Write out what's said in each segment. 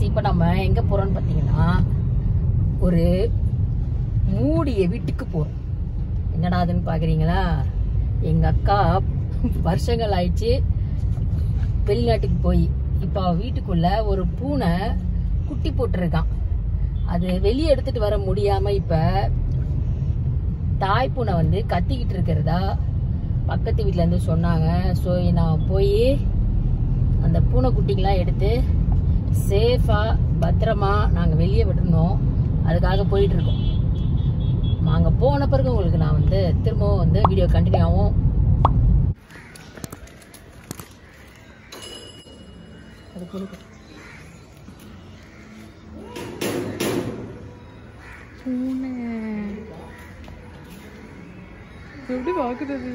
இப்போ நம்ம எங்க போறோம்னு பார்த்தீங்கன்னா ஒரு மூடிய வீட்டுக்கு போறோம் என்னடா அதுன்னு பாக்குறீங்களா எங்க அக்கா வருஷங்கள் ஆயிடுச்சு வெளிநாட்டுக்கு போய் இப்போ அவ வீட்டுக்குள்ள ஒரு பூனை குட்டி போட்டிருக்கான் அது வெளியே எடுத்துட்டு வர முடியாம இப்ப தாய் பூனை வந்து கத்திக்கிட்டு இருக்கிறதா பக்கத்து வீட்ல இருந்து சொன்னாங்க ஸோ நான் போய் அந்த பூனைக்குட்டிங்களாம் எடுத்து சேஃபா பத்திரமா நாங்க வெளியே விட்டுருந்தோம் அதுக்காக போயிட்டு இருக்கோம் நாங்க போன பிறகு உங்களுக்கு நான் வந்து திரும்பவும் வந்து வீடியோ கண்டினியூ ஆகும் அது கொடுக்கு பூனை எப்படி பாக்குறது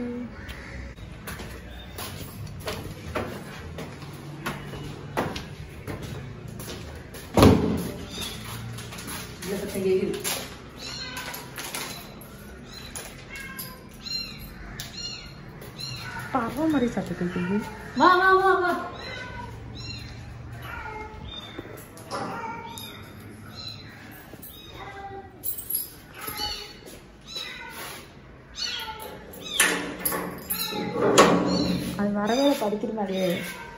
பறவை மாதிரி சத்தம் கேட்குது வா வா வா வா அது வரவேல படிக்கிற மாதிரியே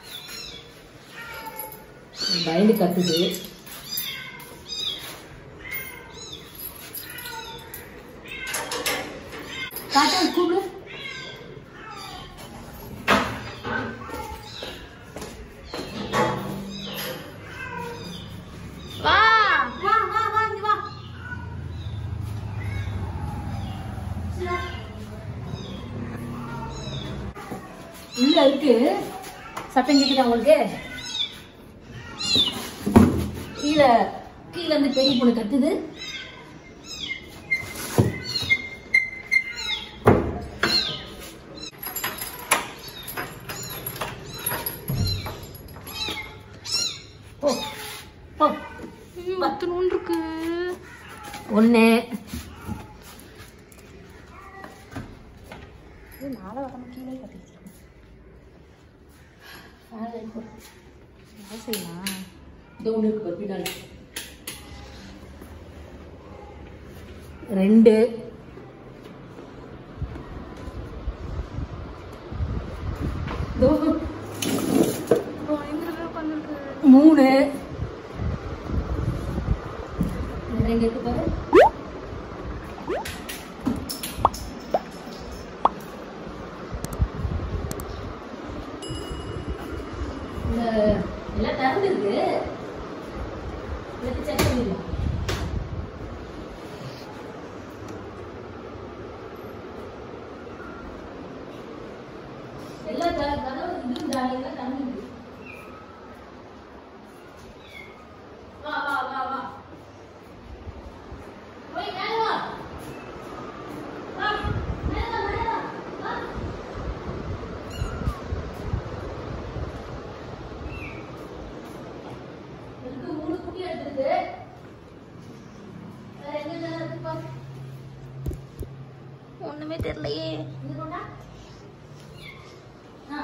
பயந்து கத்துது காட்டு கூப்பிடு வா வா வா வா இங்க வா உள்ள இருக்கு சத்தம் கேக்குதா உங்களுக்கு கீழே கீழே இருந்து பெரிய பொண்ணு கத்துது போ போ பத்து நூல் இருக்கு ஒன்று மேலே வராம கீழே கட்டிட்டு என்ன செய்யலாம் இந்த ஒன்று இருக்கு பாரு பின்னாடி ரெண்டு இதோ மூணு இந்த எங்க இருக்கு பாரு இந்த எல்லாம் திறந்து இருக்கு எடுத்து செக் பண்ணிடலாம் எல்லாம் க- கதவு இது எல்லாம் திறந்து இருக்கு வா வா வா வா போய் மேல வா வா மேல வா மேல வா வா இருக்கு மூணு குட்டி எடுத்துருக்கு வேற எங்க இருக்கு பாரு ஒண்ணுமே தெரியலையே இது கொண்டா ஆ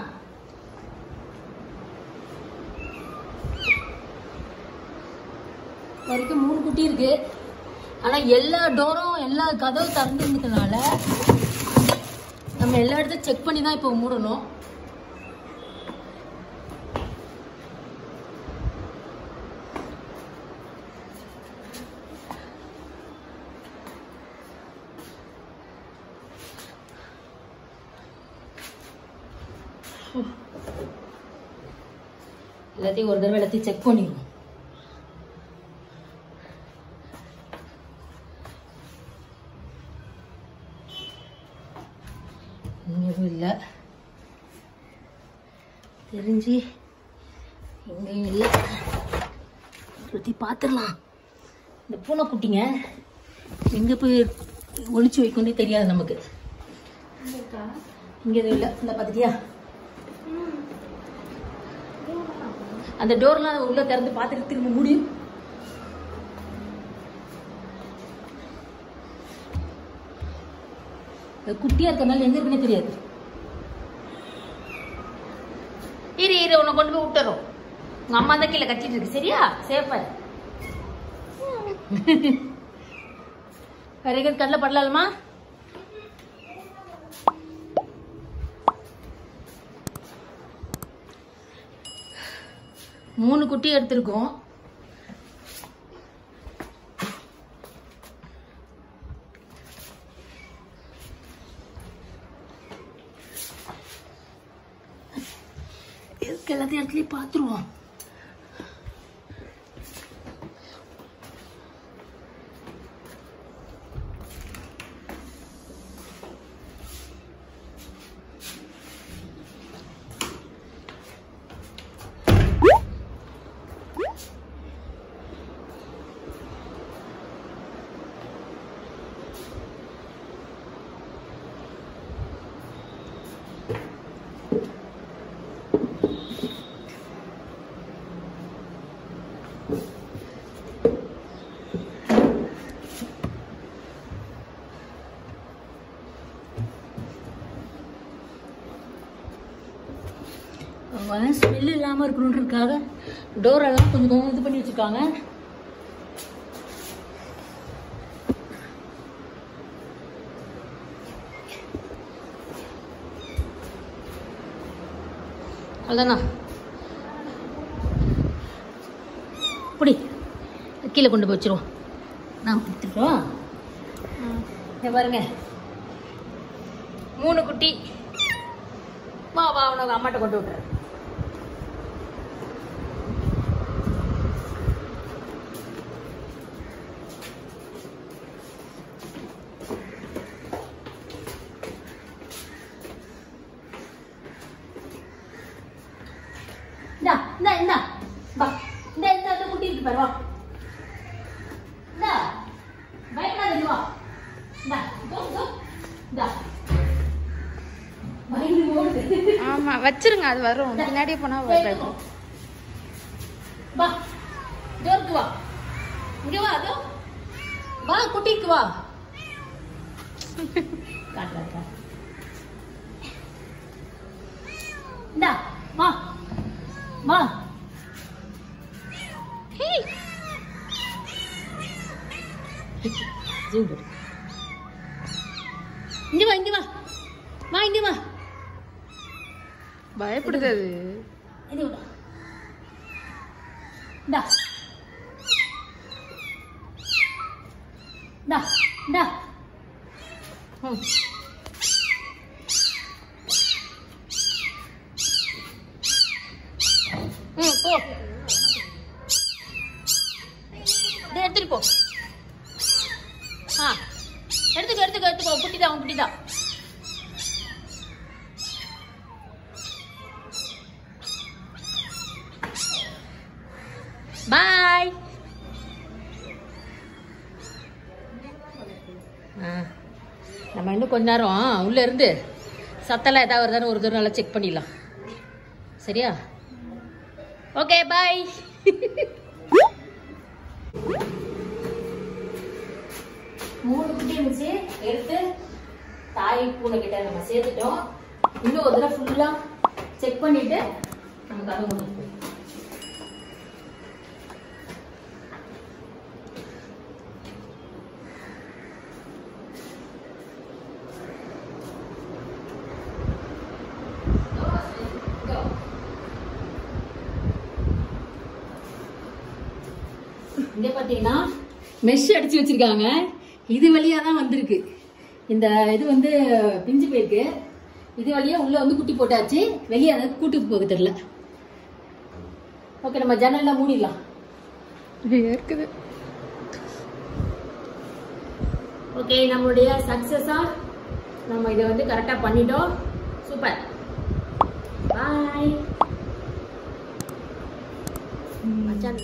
வரைக்கும் மூணு குட்டி இருக்கு ஆனா எல்லா டோரும் எல்லா கதவும் திறந்துருந்ததுனால நம்ம எல்லா இடத்தையும் செக் பண்ணி தான் இப்போ மூடணும் எல்லாத்தையும் ஒரு தடவை எல்லாத்தையும் செக் பண்ணிடுவோம் இங்க எதுவும் இல்லை தெரிஞ்சு எங்கேயும் இல்லை சுற்றி பார்த்துடலாம் இந்த பூனைக்குட்டிங்க எங்கே போய் ஒளிச்சு வைக்கணும்னே தெரியாது நமக்கு இங்கே எதுவும் இல்லை இந்த பார்த்துட்டியா அந்த டோர்லாம் உள்ள திறந்து பார்த்துட்டு திரும்ப முடியும் அது குட்டியா இருக்கறனால எங்க இருக்குன்னே தெரியாது இரு இரு உன்னை கொண்டு போய் விட்டுறோம் உங்க அம்மா தான் கீழே கத்திட்டு இருக்கு சரியா சேஃபா வேற எங்க கண்ணில் படலாமா மூணு குட்டி எடுத்திருக்கோம் இதுக்கு எல்லாத்தையும் இடத்துலயும் பார்த்துருவோம் ஸ்மெல் இல்லாம இருக்கணுன்றதுக்காக டோர் எல்லாம் கொஞ்சம் கொஞ்சம் இது பண்ணி வச்சிருக்காங்க அவ்வளோதானா புடி கீழே கொண்டு போய் வச்சிருவோம் நான் எடுத்துக்கிறோம் இங்க பாருங்க மூணு குட்டி வா வா உனக்கு அம்மாட்ட கொண்டு விட்டுறேன் இந்தா இந்தா இந்தா வா இந்த இந்த இந்த குட்டி இருக்கு பாரு வா இந்தா பயப்படாத நீ வா இந்தா இதோ இதோ இந்தா பயந்து ஓடுது ஆமா வச்சிருங்க அது வரும் பின்னாடியே போனா வரும் வா டோருக்கு வா இங்க வா அதோ வா குட்டிக்கு வா காட்டுறேன் காட்டுறேன். இந்தா வா வா ஹேய். zoom போடு. இங்க வா இங்க வா வா இங்க வா பயப்படுது அது இது விடு இந்தா இந்தா இந்தா ம் ம் போ இதை எடுத்துட்டு போ ஆ எடுத்துக்கோ எடுத்துக்கோ எடுத்துக்கோ குட்டிதான் உன் குட்டிதான் பாய் நம்ம இன்னும் கொஞ்ச நேரம் உள்ள இருந்து சத்தெல்லாம் ஏதாவது வருதான்னு ஒரு தூரம் நல்லா செக் பண்ணிடலாம் சரியா ஓகே பாய் மூணு குட்டி இருந்துச்சு எடுத்து தாய் பூனை கிட்ட நம்ம சேர்த்துட்டோம் இன்னும் ஒரு தடவை ஃபுல்லா செக் பண்ணிட்டு நமக்கு அதை முடியும் இங்க பாத்தீங்கன்னா மெஷ் அடிச்சு வச்சிருக்காங்க இது வழியா தான் வந்திருக்கு இந்த இது வந்து பிஞ்சு போயிருக்கு இது வழியா உள்ள வந்து குட்டி போட்டாச்சு வெளியே அதை கூட்டுக்கு போக தெரியல ஓகே நம்ம ஜன்னல்லாம் மூடிடலாம் இருக்குது ஓகே நம்மளுடைய சக்சஸா நம்ம இதை வந்து கரெக்டா பண்ணிட்டோம் சூப்பர் பாய் மச்சான்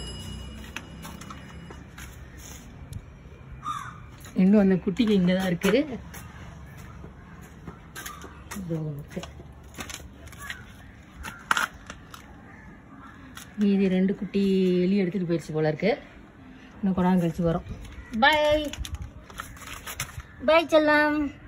இன்னும் அந்த குட்டிக்கு இங்கே தான் இருக்கு இதோ இருக்கு. மீதி ரெண்டு குட்டி வெளியே எடுத்துட்டு போயிடுச்சு போல இருக்கு இன்னும் கொண்டாந்து கழிச்சு வரும் பாய் பாய் செல்லம்